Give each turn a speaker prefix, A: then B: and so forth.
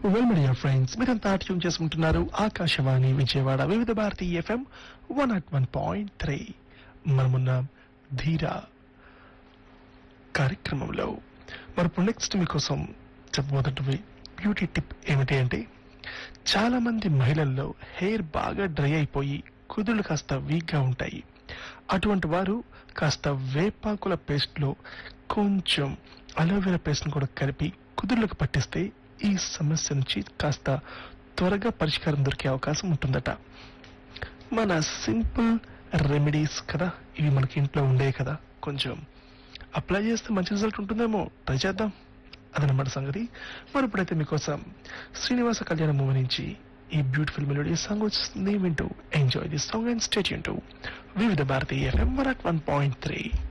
A: well media friends మీరంతా tune చేసుకుంటున్నారు Akashvani Vijayawada Vividh Bharati FM one at one point three మనమున్న ధీర కార్యక్రమంలో మరి ఇప్పుడు నెక్స్ట్ మీకోసం చెప్పబోతున్నవి బ్యూటీ టిప్ ఏమిటి అంటే చాలా మంది మహిళల్లో హెయిర్ బాగా డ్రై అయిపోయి కుదుళ్ళు కాస్త వీక్ గా ఉంటాయి అటువంటి వారు కాస్త వేపాకుల పేస్ట్ లో కొంచెం అలోవెరా పేస్ట్ కూడా కలిపి కుదుళ్ళకు పట్టిస్తే ఈ సమస్య నుంచి కాస్త త్వరగా పరిష్కారం దొరికే అవకాశం ఉంటుందట మన సింపుల్ రెమెడీస్ కదా ఇవి మనకి ఇంట్లో ఉండే కదా కొంచెం అప్లై చేస్తే మంచి రిజల్ట్ ఉంటుందేమో ట్రై చేద్దాం అదనమాట సంగతి మరి ఇప్పుడైతే మీకోసం శ్రీనివాస కళ్యాణ మూవీ నుంచి ఈ బ్యూటిఫుల్ మెలోడీ సాంగ్ వస్తుంది వింటూ enjoy the song and state Vividh Bharatiya FM one point three